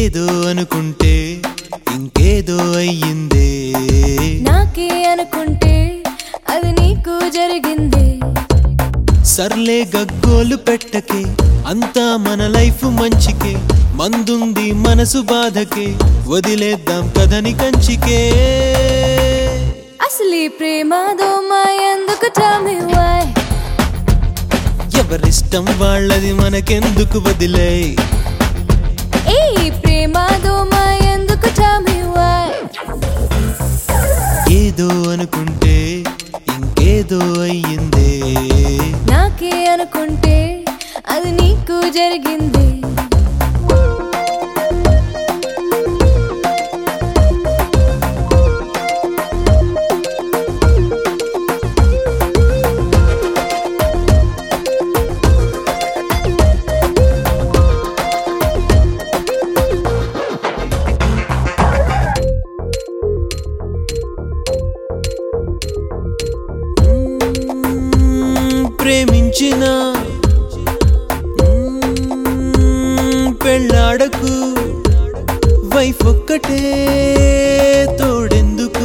ఏదో అనుకుంటే ఇంకేదో అయ్యిందే నాకే అనుకుంటే అది నీకు జరిగింది సర్లే గగ్గోలు పెట్టకే అంతా మన లైఫ్ మంచికే మందుంది మనసు బాధకే వదిలేద్దాం కథని కంచికే అసలు ఈ ప్రేమ దోమ ఎందుకు tell me why ఎవరిష్టం వాళ్ళది మనకెందుకు వదిలే ఈ ప్రేమ దోమ ఎందుకు tell me why ఏదో అనుకుంటే ఇంకేదో అయ్యిందే నాకే అనుకుంటే అది నీకు జరిగింది మ్మ్, ప్రేమించిన మ్మ్, పెళ్ళాడకు వైఫ్ ఒక్కటే తోడెందుకు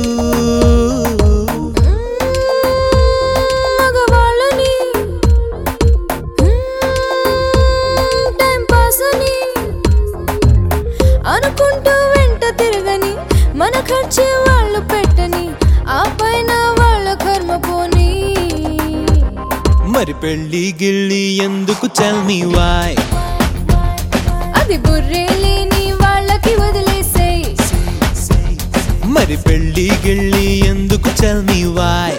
మగవాళ్ళని టైం పాస్ అని అనుకుంటూ వెంట తిరగని మన ఖర్చే వాళ్ళు పెట్టని ఆ పైన వాళ్ళ కర్మ పోని మరి పెళ్ళి గిళ్ళి ఎందుకు చల్ మీ వాయ్ అది బుర్రే లేని వాళ్ళకి వదిలేసేయ్ మరి పెళ్ళి గిళ్ళి ఎందుకు చల్ మీ వాయ్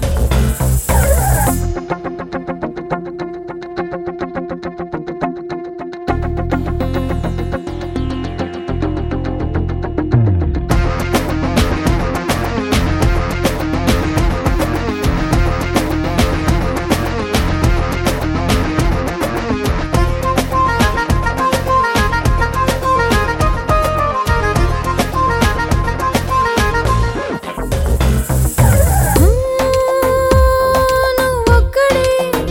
నువ్వొక్కడే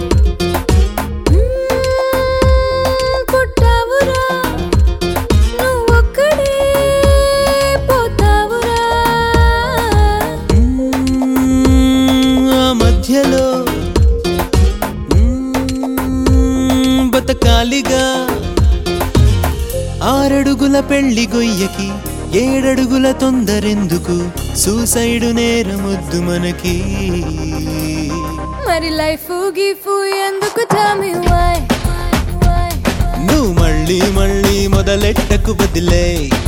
పుట్టావురా నువ్వొక్కడే పోతావురా మ్మ్, ఆ మధ్యలో మ్మ్, బతకాలిగా ఆరడుగుల పెళ్లి గొయ్యకి ఏడడుగుల తొందరెందుకు సూసైడు నేరమొద్దు మనకి మరి లైఫ్ గిఫ్ ఎందుకు tell me why నువ్వు మళ్ళీ మళ్ళీ మొదలెట్టకు వదిలే